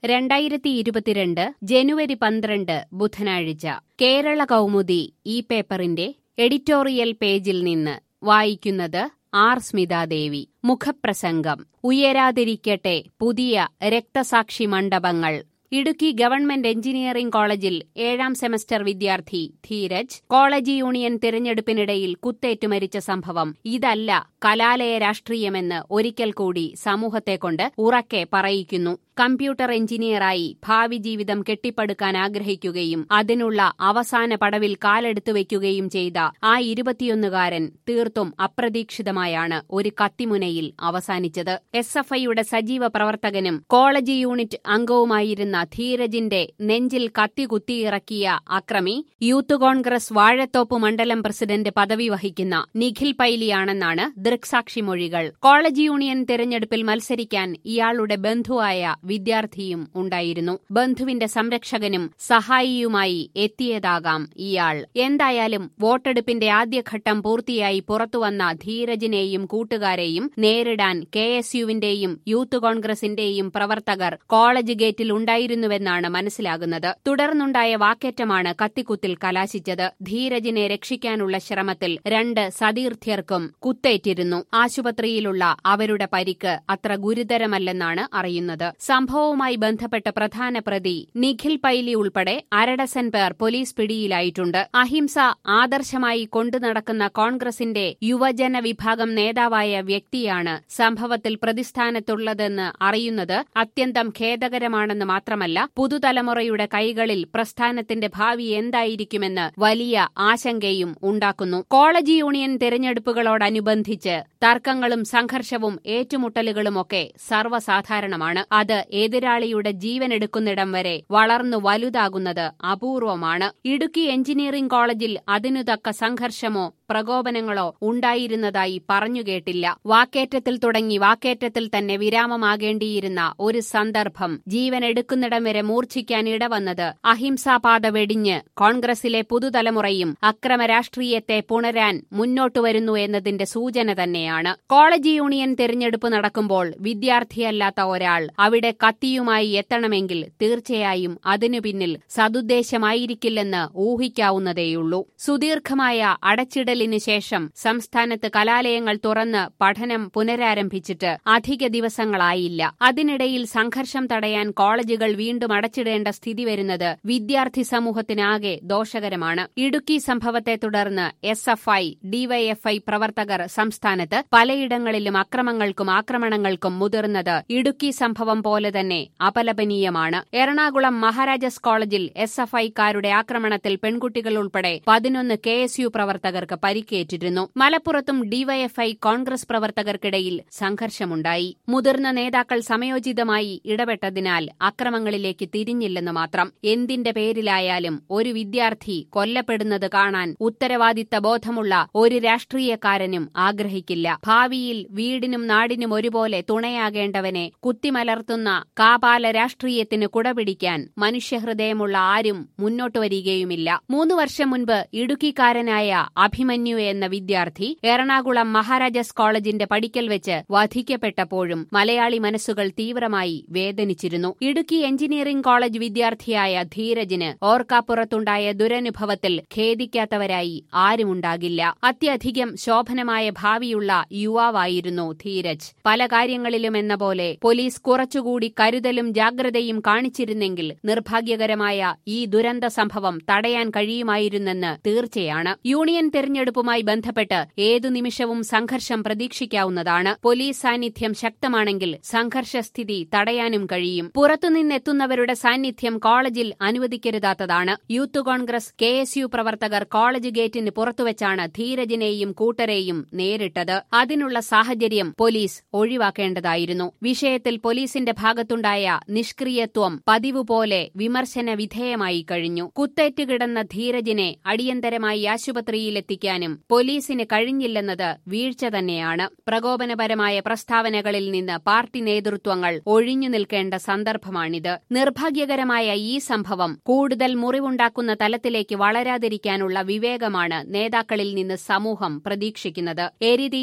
രണ്ടായിരത്തി ഇരുപത്തിരണ്ട് ജനുവരി പന്ത്രണ്ട് ബുധനാഴ്ച കേരള കൗമുദി ഈ പേപ്പറിന്റെ എഡിറ്റോറിയൽ പേജിൽ നിന്ന് വായിക്കുന്നത് ആർ സ്മിതാദേവി മുഖപ്രസംഗം ഉയരാതിരിക്കട്ടെ പുതിയ രക്തസാക്ഷി മണ്ഡപങ്ങൾ ഇടുക്കി ഗവൺമെന്റ് എഞ്ചിനീയറിംഗ് കോളേജിൽ ഏഴാം സെമസ്റ്റർ വിദ്യാർത്ഥി ധീരജ് കോളേജ് യൂണിയൻ തിരഞ്ഞെടുപ്പിനിടയിൽ കുത്തേറ്റു മരിച്ച സംഭവം ഇതല്ല കലാലയ രാഷ്ട്രീയമെന്ന് ഒരിക്കൽ കൂടി സമൂഹത്തെക്കൊണ്ട് ഉറക്കെ പറയിക്കുന്നു കമ്പ്യൂട്ടർ എഞ്ചിനീയറായി ഭാവി ജീവിതം കെട്ടിപ്പടുക്കാൻ ആഗ്രഹിക്കുകയും അതിനുള്ള അവസാന പടവിൽ കാലെടുത്തു വയ്ക്കുകയും ചെയ്ത ആ ഇരുപത്തിയൊന്നുകാരൻ തീർത്തും അപ്രതീക്ഷിതമായാണ് ഒരു കത്തിമുനയിൽ അവസാനിച്ചത് എസ് എഫ് ഐയുടെ സജീവ പ്രവർത്തകനും കോളേജ് യൂണിറ്റ് അംഗവുമായിരുന്ന ധീരജിന്റെ നെഞ്ചിൽ കത്തി കുത്തിയിറക്കിയ അക്രമി യൂത്ത് കോൺഗ്രസ് വാഴത്തോപ്പ് മണ്ഡലം പ്രസിഡന്റ് പദവി വഹിക്കുന്ന നിഖിൽ പൈലിയാണെന്നാണ് ദൃക്സാക്ഷി മൊഴികൾ കോളേജ് യൂണിയൻ തെരഞ്ഞെടുപ്പിൽ മത്സരിക്കാൻ ഇയാളുടെ ബന്ധുവായ വിദ്യാർത്ഥിയും ഉണ്ടായിരുന്നു ബന്ധുവിന്റെ സംരക്ഷകനും സഹായിയുമായി എത്തിയതാകാം ഇയാൾ എന്തായാലും വോട്ടെടുപ്പിന്റെ ആദ്യഘട്ടം പൂർത്തിയായി പുറത്തുവന്ന ധീരജിനെയും കൂട്ടുകാരെയും നേരിടാൻ കെ എസ് യുവിന്റെയും യൂത്ത് കോൺഗ്രസിന്റെയും പ്രവർത്തകർ കോളേജ് ഗേറ്റിൽ ഉണ്ടായിരുന്നുവെന്നാണ് മനസ്സിലാകുന്നത് തുടർന്നുണ്ടായ വാക്കേറ്റമാണ് കത്തിക്കുത്തിൽ കലാശിച്ചത് ധീരജിനെ രക്ഷിക്കാനുള്ള ശ്രമത്തിൽ രണ്ട് സതീർത്ഥ്യർക്കും കുത്തേറ്റിരുന്നു ആശുപത്രിയിലുള്ള അവരുടെ പരിക്ക് അത്ര ഗുരുതരമല്ലെന്നാണ് അറിയുന്നത് സംഭവവുമായി ബന്ധപ്പെട്ട പ്രധാന പ്രതി നിഖിൽ പൈലി ഉൾപ്പെടെ അരഡസൻ പേർ പോലീസ് പിടിയിലായിട്ടുണ്ട് അഹിംസ ആദർശമായി കൊണ്ടുനടക്കുന്ന കോൺഗ്രസിന്റെ യുവജന വിഭാഗം നേതാവായ വ്യക്തിയാണ് സംഭവത്തിൽ പ്രതിസ്ഥാനത്തുള്ളതെന്ന് അറിയുന്നത് അത്യന്തം ഖേദകരമാണെന്ന് മാത്രമല്ല പുതുതലമുറയുടെ കൈകളിൽ പ്രസ്ഥാനത്തിന്റെ ഭാവി എന്തായിരിക്കുമെന്ന് വലിയ ആശങ്കയും ഉണ്ടാക്കുന്നു കോളേജ് യൂണിയൻ തെരഞ്ഞെടുപ്പുകളോടനുബന്ധിച്ച് തർക്കങ്ങളും സംഘർഷവും ഏറ്റുമുട്ടലുകളുമൊക്കെ സർവ്വസാധാരണമാണ് അത് എതിരാളിയുടെ ജീവനെടുക്കുന്നിടം വരെ വളർന്നു വലുതാകുന്നത് അപൂർവമാണ് ഇടുക്കി എഞ്ചിനീയറിംഗ് കോളേജിൽ അതിനു തക്ക സംഘർഷമോ പ്രകോപനങ്ങളോ ഉണ്ടായിരുന്നതായി പറഞ്ഞുകേട്ടില്ല വാക്കേറ്റത്തിൽ തുടങ്ങി വാക്കേറ്റത്തിൽ തന്നെ വിരാമമാകേണ്ടിയിരുന്ന ഒരു സന്ദർഭം ജീവനെടുക്കുന്നിടം വരെ മൂർച്ഛിക്കാൻ ഇടവന്നത് അഹിംസാപാത വെടിഞ്ഞ് കോൺഗ്രസിലെ പുതുതലമുറയും അക്രമ രാഷ്ട്രീയത്തെ പുണരാൻ മുന്നോട്ടു വരുന്നു എന്നതിന്റെ സൂചന തന്നെയാണ് കോളേജ് യൂണിയൻ തെരഞ്ഞെടുപ്പ് നടക്കുമ്പോൾ വിദ്യാർത്ഥിയല്ലാത്ത ഒരാൾ അവിടെ കത്തിയുമായി എത്തണമെങ്കിൽ തീർച്ചയായും അതിനു പിന്നിൽ സതുദ്ദേശമായിരിക്കില്ലെന്ന് ഊഹിക്കാവുന്നതേയുള്ളൂ സുദീർഘമായ അടച്ചിടലിനു ശേഷം സംസ്ഥാനത്ത് കലാലയങ്ങൾ തുറന്ന് പഠനം പുനരാരംഭിച്ചിട്ട് അധിക ദിവസങ്ങളായില്ല അതിനിടയിൽ സംഘർഷം തടയാൻ കോളേജുകൾ വീണ്ടും അടച്ചിടേണ്ട സ്ഥിതി വരുന്നത് വിദ്യാർത്ഥി സമൂഹത്തിനാകെ ദോഷകരമാണ് ഇടുക്കി സംഭവത്തെ തുടർന്ന് എസ് എഫ് ഐ ഡിവൈഎഫ്ഐ പ്രവർത്തകർ സംസ്ഥാനത്ത് പലയിടങ്ങളിലും അക്രമങ്ങൾക്കും ആക്രമണങ്ങൾക്കും മുതിർന്നത് ഇടുക്കി സംഭവം പോലെ തന്നെ അപലപനീയമാണ് എറണാകുളം മഹാരാജാസ് കോളേജിൽ എസ് എഫ് ഐക്കാരുടെ ആക്രമണത്തിൽ പെൺകുട്ടികൾ ഉൾപ്പെടെ പതിനൊന്ന് കെ എസ് യു പ്രവർത്തകർക്ക് പരിക്കേറ്റിരുന്നു മലപ്പുറത്തും ഡിവൈഎഫ്ഐ കോൺഗ്രസ് പ്രവർത്തകർക്കിടയിൽ സംഘർഷമുണ്ടായി മുതിർന്ന നേതാക്കൾ സമയോചിതമായി ഇടപെട്ടതിനാൽ അക്രമങ്ങളിലേക്ക് തിരിഞ്ഞില്ലെന്ന് മാത്രം എന്തിന്റെ പേരിലായാലും ഒരു വിദ്യാർത്ഥി കൊല്ലപ്പെടുന്നത് കാണാൻ ഉത്തരവാദിത്ത ബോധമുള്ള ഒരു രാഷ്ട്രീയക്കാരനും ആഗ്രഹിക്കില്ല ഭാവിയിൽ വീടിനും നാടിനും ഒരുപോലെ തുണയാകേണ്ടവനെ കുത്തിമലർത്തുന്ന കാപാല രാഷ്ട്രീയത്തിന് കുടപിടിക്കാൻ മനുഷ്യഹൃദയമുള്ള ആരും മുന്നോട്ടു വരികയുമില്ല മൂന്നു വർഷം മുൻപ് ഇടുക്കിക്കാരനായ അഭിമന്യു എന്ന വിദ്യാർത്ഥി എറണാകുളം മഹാരാജാസ് കോളേജിന്റെ പടിക്കൽ വെച്ച് വധിക്കപ്പെട്ടപ്പോഴും മലയാളി മനസ്സുകൾ തീവ്രമായി വേദനിച്ചിരുന്നു ഇടുക്കി എഞ്ചിനീയറിംഗ് കോളേജ് വിദ്യാർത്ഥിയായ ധീരജിന് ഓർക്കാപ്പുറത്തുണ്ടായ ദുരനുഭവത്തിൽ ഖേദിക്കാത്തവരായി ആരുമുണ്ടാകില്ല അത്യധികം ശോഭനമായ ഭാവിയുള്ള യുവാവായിരുന്നു ധീരജ് പല കാര്യങ്ങളിലും എന്ന പോലെ പോലീസ് കുറച്ചുകൂടി കരുതലും ജാഗ്രതയും കാണിച്ചിരുന്നെങ്കിൽ നിർഭാഗ്യകരമായ ഈ ദുരന്ത സംഭവം തടയാൻ കഴിയുമായിരുന്നെന്ന് തീർച്ചയാണ് യൂണിയൻ തെരഞ്ഞെടുപ്പുമായി ബന്ധപ്പെട്ട് ഏതു നിമിഷവും സംഘർഷം പ്രതീക്ഷിക്കാവുന്നതാണ് പോലീസ് സാന്നിധ്യം ശക്തമാണെങ്കിൽ സംഘർഷസ്ഥിതി തടയാനും കഴിയും പുറത്തുനിന്നെത്തുന്നവരുടെ സാന്നിധ്യം കോളേജിൽ അനുവദിക്കരുതാത്തതാണ് youth Congress K S U പ്രവർത്തകർ കോളേജ് ഗേറ്റിന് പുറത്തുവച്ചാണ് ധീരജിനെയും കൂട്ടരെയും നേരിട്ടത് അതിനുള്ള സാഹചര്യം പോലീസ് ഒഴിവാക്കേണ്ടതായിരുന്നു വിഷയത്തിൽ പോലീസിന്റെ ഭാഗത്തുണ്ടായ നിഷ്ക്രിയത്വം പതിവ് പോലെ വിമർശന വിധേയമായി കഴിഞ്ഞു കുത്തേറ്റുകിടന്ന ധീരജിനെ അടിയന്തരമായി ആശുപത്രിയിലെത്തിക്കാനും പോലീസിന് കഴിഞ്ഞില്ലെന്നത് വീഴ്ച തന്നെയാണ് പ്രകോപനപരമായ പ്രസ്താവനകളിൽ നിന്ന് പാർട്ടി നേതൃത്വങ്ങൾ ഒഴിഞ്ഞു നിൽക്കേണ്ട സന്ദർഭമാണിത് നിർഭാഗ്യകരമായ ഈ സംഭവം കൂടുതൽ മുറിവുണ്ടാക്കുന്ന തലത്തിലേക്ക് വളരാതിരിക്കാനുള്ള വിവേകമാണ് നേതാക്കളിൽ നിന്ന് സമൂഹം പ്രതീക്ഷിക്കുന്നത് എരിതീയിൽ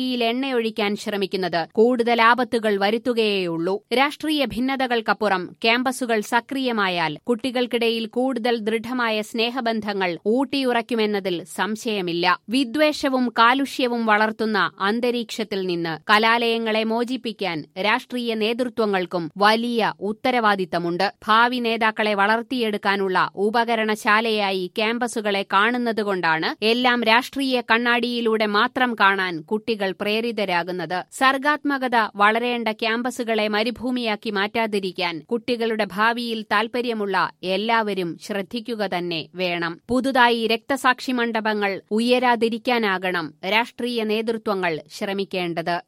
കണ്ണാടിയിൽ എണ്ണയൊഴിക്കാൻ ശ്രമിക്കുന്നത് കൂടുതൽ ആപത്തുകൾ വരുത്തുകയേയുള്ളൂ രാഷ്ട്രീയ ഭിന്നതകൾക്കപ്പുറം ക്യാമ്പസുകൾ സക്രിയമായാൽ കുട്ടികൾക്കിടയിൽ കൂടുതൽ ദൃഢമായ സ്നേഹബന്ധങ്ങൾ ഊട്ടിയുറയ്ക്കുമെന്നതിൽ സംശയമില്ല വിദ്വേഷവും കാലുഷ്യവും വളർത്തുന്ന അന്തരീക്ഷത്തിൽ നിന്ന് കലാലയങ്ങളെ മോചിപ്പിക്കാൻ രാഷ്ട്രീയ നേതൃത്വങ്ങൾക്കും വലിയ ഉത്തരവാദിത്തമുണ്ട് ഭാവി നേതാക്കളെ വളർത്തിയെടുക്കാനുള്ള ഉപകരണശാലയായി ക്യാമ്പസുകളെ കാണുന്നതുകൊണ്ടാണ് എല്ലാം രാഷ്ട്രീയ കണ്ണാടിയിലൂടെ മാത്രം കാണാൻ കുട്ടികൾ പ്രേരിതരാകുന്നത് സർഗാത്മകത വളരേണ്ട ക്യാമ്പസുകളെ മരുഭൂമിയാക്കി മാറ്റാതിരിക്കാൻ കുട്ടികളുടെ ഭാവിയിൽ താൽപര്യമുള്ള എല്ലാവരും ശ്രദ്ധിക്കുക തന്നെ വേണം പുതുതായി രക്തസാക്ഷി മണ്ഡപങ്ങൾ ഉയരാതിരിക്കാനാകണം രാഷ്ട്രീയ നേതൃത്വങ്ങൾ ശ്രമിക്കേണ്ടത്